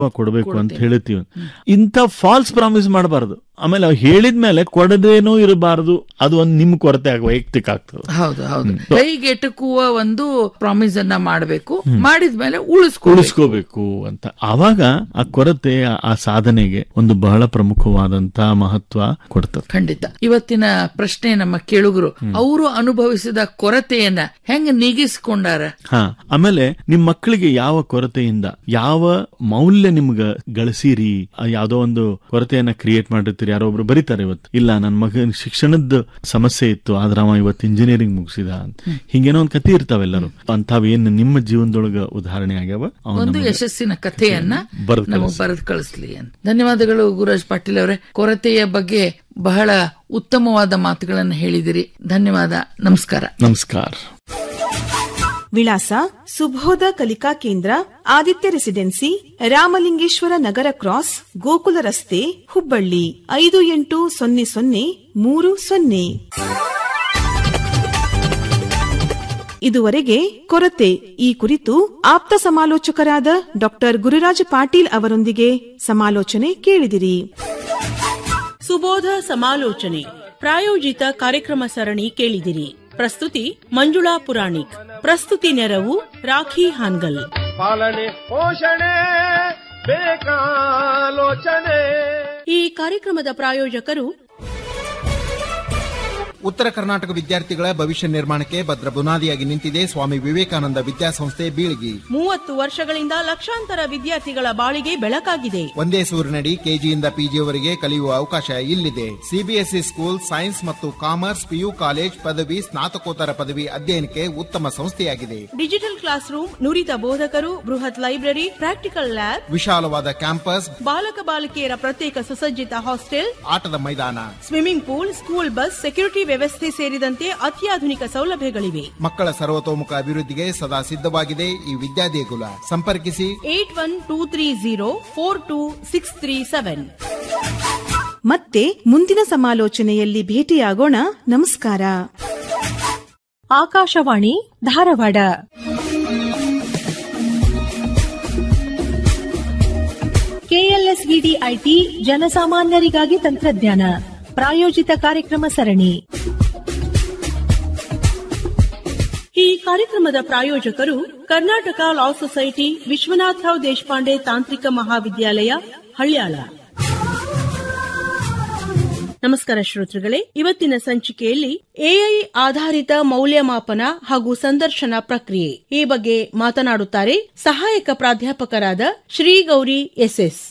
ಕೊಡಬೇಕು ಅಂತ ಹೇಳ್ತೀವಿ ಇಂಥ ಫಾಲ್ಸ್ ಪ್ರಾಮಿಸ್ ಮಾಡಬಾರದು ಆಮೇಲೆ ಅವ್ ಹೇಳಿದ್ಮೇಲೆ ಕೊಡದೇನೂ ಇರಬಾರದು ಅದು ಒಂದು ನಿಮ್ ಕೊರತೆ ಆಗ ವೈಯಕ್ತಿಕ ಆಗ್ತದೆ ಹೌದು ಹೌದು ಕೈಗೆಟಕುವ ಒಂದು ಪ್ರಾಮಿಸ್ ಅನ್ನ ಮಾಡಬೇಕು ಮಾಡಿದ್ಮೇಲೆ ಉಳಿಸ್ಕೊ ಉಳಿಸ್ಕೋಬೇಕು ಅಂತ ಆವಾಗ ಆ ಕೊರತೆ ಆ- ಆ ಸಾಧನೆಗೆ ಒಂದು ಬಹಳ ಪ್ರಮುಖವಾದಂತ ಮಹತ್ವ ಕೊಡ್ತದೆ ಖಂಡಿತ ಇವತ್ತಿನ ಪ್ರಶ್ನೆ ನಮ್ಮ ಕೇಳುಗರು ಅವರು ಅನುಭವಿಸಿದ ಕೊರತೆಯನ್ನ ಹೆಂಗ ನೀಗಿಸ್ಕೊಂಡಾರ ಹಾ ಆಮೇಲೆ ನಿಮ್ ಮಕ್ಕಳಿಗೆ ಯಾವ ಕೊರತೆಯಿಂದ ಯಾವ ಮೌಲ್ಯ ನಿಮ್ಗ ಗಳಿಸಿರಿ ಆ ಯಾವ್ದೋ ಒಂದು ಕೊರತೆಯನ್ನ ಕ್ರಿಯೇಟ್ ಮಾಡಿರ್ತೀರಿ ಯಾರೋ ಒಬ್ರು ಬರೀತಾರೆ ಇವತ್ತು ಇಲ್ಲ ನನ್ನ ಮಗನ ಶಿಕ್ಷಣದ ಸಮಸ್ಯೆ ಇತ್ತು ಆದ್ರ ಅವ ಇವತ್ತು ಇಂಜಿನಿಯರಿಂಗ್ ಮುಗಿಸಿದ ಅಂತ ಹಿಂಗೇನೋ ಒಂದ್ ಕತೆ ಇರ್ತಾವೆಲ್ಲರೂ ಅಂತಾವೇನ್ ನಿಮ್ಮ ಜೀವನದೊಳಗ ಉದಾಹರಣೆ ಆಗ್ಯಾವ ಅವ್ನ ಒಂದು ನಮ್ಗೆ ಯಶಸ್ಸಿನ ಕಥೆಯನ್ನ ಬರ್ದ್ ನಮಗೆ ಬರೆದು ಕಳಿಸ್ಲಿ ಅಂತ ಧನ್ಯವಾದಗಳು ಗುರುರಾಜ್ ಪಾಟೀಲ್ ಅವರೇ ಕೊರತೆಯ ಬಗ್ಗೆ ಬಹಳ ಉತ್ತಮವಾದ ಮಾತುಗಳನ್ನು ಹೇಳಿದಿರಿ ಧನ್ಯವಾದ ನಮಸ್ಕಾರ ನಮಸ್ಕಾರ ವಿಳಾಸ ಸುಬೋಧ ಕಲಿಕಾ ಕೇಂದ್ರ ಆದಿತ್ಯ ರೆಸಿಡೆನ್ಸಿ ರಾಮಲಿಂಗೇಶ್ವರ ನಗರ ಕ್ರಾಸ್ ಗೋಕುಲ ರಸ್ತೆ ಹುಬ್ಬಳ್ಳಿ ಐದು ಎಂಟು ಸೊನ್ನೆ ಸೊನ್ನೆ ಮೂರು ಸೊನ್ನೆ ಇದುವರೆಗೆ ಕೊರತೆ ಈ ಕುರಿತು ಆಪ್ತ ಸಮಾಲೋಚಕರಾದ ಡಾಕ್ಟರ್ ಗುರುರಾಜ ಪಾಟೀಲ್ ಅವರೊಂದಿಗೆ ಸಮಾಲೋಚನೆ ಕೇಳಿದಿರಿ ಸುಬೋಧ ಸಮಾಲೋಚನೆ ಪ್ರಾಯೋಜಿತ ಕಾರ್ಯಕ್ರಮ ಸರಣಿ ಕೇಳಿದಿರಿ ಪ್ರಸ್ತುತಿ ಮಂಜುಳಾ ಪುರಾಣಿಕ್ ಪ್ರಸ್ತುತಿ ನೆರವು ರಾಖಿ ಹಾನ್ಗಲ್ ಪಾಲನೆ ಪೋಷಣೆ ಬೇಕಾಲೋಚನೆ ಈ ಕಾರ್ಯಕ್ರಮದ ಪ್ರಾಯೋಜಕರು ಉತ್ತರ ಕರ್ನಾಟಕ ವಿದ್ಯಾರ್ಥಿಗಳ ಭವಿಷ್ಯ ನಿರ್ಮಾಣಕ್ಕೆ ಭದ್ರ ಬುನಾದಿಯಾಗಿ ನಿಂತಿದೆ ಸ್ವಾಮಿ ವಿವೇಕಾನಂದ ವಿದ್ಯಾಸಂಸ್ಥೆ ಬೀಳ್ಗಿ ಮೂವತ್ತು ವರ್ಷಗಳಿಂದ ಲಕ್ಷಾಂತರ ವಿದ್ಯಾರ್ಥಿಗಳ ಬಾಳಿಗೆ ಬೆಳಕಾಗಿದೆ ಒಂದೇ ಸೂರಿನಡಿ ಕೆಜಿಯಿಂದ ಪಿಜಿಯವರೆಗೆ ಕಲಿಯುವ ಅವಕಾಶ ಇಲ್ಲಿದೆ ಸಿಬಿಎಸ್ಇ ಸ್ಕೂಲ್ ಸೈನ್ಸ್ ಮತ್ತು ಕಾಮರ್ಸ್ ಪಿಯು ಕಾಲೇಜ್ ಪದವಿ ಸ್ನಾತಕೋತ್ತರ ಪದವಿ ಅಧ್ಯಯನಕ್ಕೆ ಉತ್ತಮ ಸಂಸ್ಥೆಯಾಗಿದೆ ಡಿಜಿಟಲ್ ಕ್ಲಾಸ್ ರೂಮ್ ನುರಿತ ಬೋಧಕರು ಬೃಹತ್ ಲೈಬ್ರರಿ ಪ್ರಾಕ್ಟಿಕಲ್ ಲ್ಯಾಬ್ ವಿಶಾಲವಾದ ಕ್ಯಾಂಪಸ್ ಬಾಲಕ ಬಾಲಕಿಯರ ಪ್ರತ್ಯೇಕ ಸುಸಜ್ಜಿತ ಹಾಸ್ಟೆಲ್ ಆಟದ ಮೈದಾನ swimming pool school bus security ವ್ಯವಸ್ಥೆ ಸೇರಿದಂತೆ ಅತ್ಯಾಧುನಿಕ ಸೌಲಭ್ಯಗಳಿವೆ ಮಕ್ಕಳ ಸರ್ವತೋಮುಖ ಅಭಿವೃದ್ಧಿಗೆ ಸದಾ ಸಿದ್ಧವಾಗಿದೆ ಈ ವಿದ್ಯಾದೇಗುಲ ಸಂಪರ್ಕಿಸಿ eight one two three zero four two six three seven ಮತ್ತೆ ಮುಂದಿನ ಸಮಾಲೋಚನೆಯಲ್ಲಿ ಭೇಟಿಯಾಗೋಣ ನಮಸ್ಕಾರ ಆಕಾಶವಾಣಿ ಧಾರವಾಡ ಕೆಎಲ್ಎಸ್ವಿಡಿ ಐಟಿ ಜನಸಾಮಾನ್ಯರಿಗಾಗಿ ತಂತ್ರಜ್ಞಾನ ಪ್ರಾಯೋಜಿತ ಕಾರ್ಯಕ್ರಮ ಸರಣಿ ಈ ಕಾರ್ಯಕ್ರಮದ ಪ್ರಾಯೋಜಕರು ಕರ್ನಾಟಕ ಲಾ ಸೊಸೈಟಿ ವಿಶ್ವನಾಥರಾವ್ ದೇಶಪಾಂಡೆ ತಾಂತ್ರಿಕ ಮಹಾವಿದ್ಯಾಲಯ ಹಳ್ಯಾಳ ನಮಸ್ಕಾರ ಶ್ರೋತೃಗಳೇ ಇವತ್ತಿನ ಸಂಚಿಕೆಯಲ್ಲಿ ಎಐ ಆಧಾರಿತ ಮೌಲ್ಯಮಾಪನ ಹಾಗೂ ಸಂದರ್ಶನ ಪ್ರಕ್ರಿಯೆ ಈ ಬಗ್ಗೆ ಮಾತನಾಡುತ್ತಾರೆ ಸಹಾಯಕ ಪ್ರಾಧ್ಯಾಪಕರಾದ ಶ್ರೀ ಗೌರಿ ಎಸ್ಎಸ್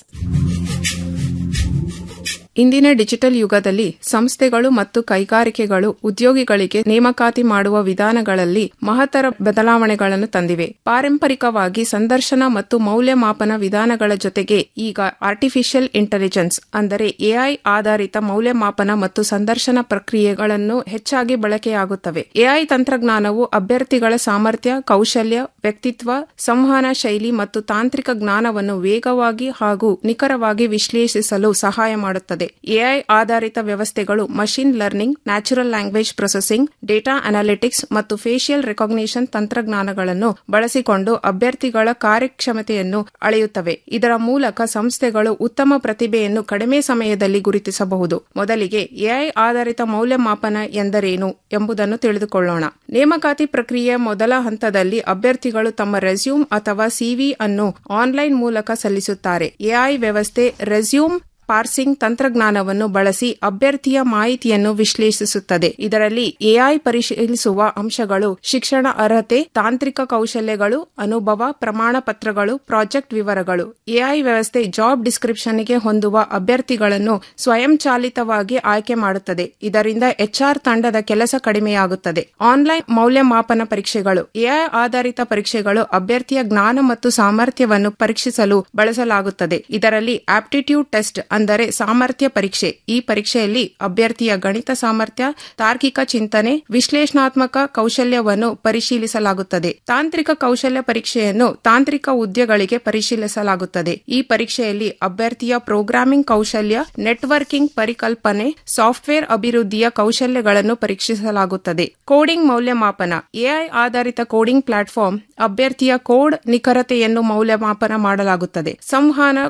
ಇಂದಿನ ಡಿಜಿಟಲ್ ಯುಗದಲ್ಲಿ ಸಂಸ್ಥೆಗಳು ಮತ್ತು ಕೈಗಾರಿಕೆಗಳು ಉದ್ಯೋಗಿಗಳಿಗೆ ನೇಮಕಾತಿ ಮಾಡುವ ವಿಧಾನಗಳಲ್ಲಿ ಮಹತ್ತರ ಬದಲಾವಣೆಗಳನ್ನು ತಂದಿವೆ ಪಾರಂಪರಿಕವಾಗಿ ಸಂದರ್ಶನ ಮತ್ತು ಮೌಲ್ಯಮಾಪನ ವಿಧಾನಗಳ ಜೊತೆಗೆ ಈಗ ಆರ್ಟಿಫಿಷಿಯಲ್ ಇಂಟೆಲಿಜೆನ್ಸ್ ಅಂದರೆ ಎಐ ಆಧಾರಿತ ಮೌಲ್ಯಮಾಪನ ಮತ್ತು ಸಂದರ್ಶನ ಪ್ರಕ್ರಿಯೆಗಳನ್ನು ಹೆಚ್ಚಾಗಿ ಬಳಕೆಯಾಗುತ್ತವೆ ಎಐ ತಂತ್ರಜ್ಞಾನವು ಅಭ್ಯರ್ಥಿಗಳ ಸಾಮರ್ಥ್ಯ ಕೌಶಲ್ಯ ವ್ಯಕ್ತಿತ್ವ ಸಂವಹನ ಶೈಲಿ ಮತ್ತು ತಾಂತ್ರಿಕ ಜ್ಞಾನವನ್ನು ವೇಗವಾಗಿ ಹಾಗೂ ನಿಖರವಾಗಿ ವಿಶ್ಲೇಷಿಸಲು ಸಹಾಯ ಮಾಡುತ್ತದೆ ಎಐ ಆಧಾರಿತ ವ್ಯವಸ್ಥೆಗಳು machine learning natural language processing data analytics ಮತ್ತು ಫೇಶಿಯಲ್ ರೆಕಾಗ್ನಿಷನ್ ತಂತ್ರಜ್ಞಾನಗಳನ್ನು ಬಳಸಿಕೊಂಡು ಅಭ್ಯರ್ಥಿಗಳ ಕಾರ್ಯಕ್ಷಮತೆಯನ್ನು ಅಳೆಯುತ್ತವೆ ಇದರ ಮೂಲಕ ಸಂಸ್ಥೆಗಳು ಉತ್ತಮ ಪ್ರತಿಭೆಯನ್ನು ಕಡಿಮೆ ಸಮಯದಲ್ಲಿ ಗುರುತಿಸಬಹುದು ಮೊದಲಿಗೆ ಎಐ ಆಧಾರಿತ ಮೌಲ್ಯಮಾಪನ ಎಂದರೇನು ಎಂಬುದನ್ನು ತಿಳಿದುಕೊಳ್ಳೋಣ ನೇಮಕಾತಿ ಪ್ರಕ್ರಿಯೆಯ ಮೊದಲ ಹಂತದಲ್ಲಿ ಅಭ್ಯರ್ಥಿಗಳು ತಮ್ಮ ರೆಸ್ಯೂಮ್ ಅಥವಾ ಸಿವಿ ಅನ್ನು ಆನ್ಲೈನ್ ಮೂಲಕ ಸಲ್ಲಿಸುತ್ತಾರೆ ಎಐ ವ್ಯವಸ್ಥೆ ರೆಸ್ಯೂಮ್ ಪಾರ್ಸಿಂಗ್ ತಂತ್ರಜ್ಞಾನವನ್ನು ಬಳಸಿ ಅಭ್ಯರ್ಥಿಯ ಮಾಹಿತಿಯನ್ನು ವಿಶ್ಲೇಷಿಸುತ್ತದೆ ಇದರಲ್ಲಿ ಎಐ ಪರಿಶೀಲಿಸುವ ಅಂಶಗಳು ಶಿಕ್ಷಣ ಅರ್ಹತೆ ತಾಂತ್ರಿಕ ಕೌಶಲ್ಯಗಳು ಅನುಭವ ಪ್ರಮಾಣ ಪತ್ರಗಳು ಪ್ರಾಜೆಕ್ಟ್ ವಿವರಗಳು ಎಐ ವ್ಯವಸ್ಥೆ ಜಾಬ್ ಡಿಸ್ಕ್ರಿಪ್ಷನ್ಗೆ ಹೊಂದುವ ಅಭ್ಯರ್ಥಿಗಳನ್ನು ಸ್ವಯಂಚಾಲಿತವಾಗಿ ಆಯ್ಕೆ ಮಾಡುತ್ತದೆ ಇದರಿಂದ ಎಚ್ಆರ್ ತಂಡದ ಕೆಲಸ ಕಡಿಮೆಯಾಗುತ್ತದೆ ಆನ್ಲೈನ್ ಮೌಲ್ಯಮಾಪನ ಪರೀಕ್ಷೆಗಳು ಎಐ ಆಧಾರಿತ ಪರೀಕ್ಷೆಗಳು ಅಭ್ಯರ್ಥಿಯ ಜ್ಞಾನ ಮತ್ತು ಸಾಮರ್ಥ್ಯವನ್ನು ಪರೀಕ್ಷಿಸಲು ಬಳಸಲಾಗುತ್ತದೆ ಇದರಲ್ಲಿ ಆಪ್ಟಿಟ್ಯೂಡ್ ಟೆಸ್ಟ್ ಅಂದರೆ ಸಾಮರ್ಥ್ಯ ಪರೀಕ್ಷೆ ಈ ಪರೀಕ್ಷೆಯಲ್ಲಿ ಅಭ್ಯರ್ಥಿಯ ಗಣಿತ ಸಾಮರ್ಥ್ಯ ತಾರ್ಕಿಕ ಚಿಂತನೆ ವಿಶ್ಲೇಷಣಾತ್ಮಕ ಕೌಶಲ್ಯವನ್ನು ಪರಿಶೀಲಿಸಲಾಗುತ್ತದೆ ತಾಂತ್ರಿಕ ಕೌಶಲ್ಯ ಪರೀಕ್ಷೆಯನ್ನು ತಾಂತ್ರಿಕ ಹುದ್ದೆಗಳಿಗೆ ಪರಿಶೀಲಿಸಲಾಗುತ್ತದೆ ಈ ಪರೀಕ್ಷೆಯಲ್ಲಿ ಅಭ್ಯರ್ಥಿಯ ಪ್ರೋಗ್ರಾಮಿಂಗ್ ಕೌಶಲ್ಯ ನೆಟ್ವರ್ಕಿಂಗ್ ಪರಿಕಲ್ಪನೆ ಸಾಫ್ಟ್ವೇರ್ ಅಭಿವೃದ್ಧಿಯ ಕೌಶಲ್ಯಗಳನ್ನು ಪರೀಕ್ಷಿಸಲಾಗುತ್ತದೆ ಕೋಡಿಂಗ್ ಮೌಲ್ಯಮಾಪನ ಎಐ ಆಧಾರಿತ ಕೋಡಿಂಗ್ ಪ್ಲಾಟ್ಫಾರ್ಮ್ ಅಭ್ಯರ್ಥಿಯ ಕೋಡ್ ನಿಖರತೆಯನ್ನು ಮೌಲ್ಯಮಾಪನ ಮಾಡಲಾಗುತ್ತದೆ ಸಂವಹನ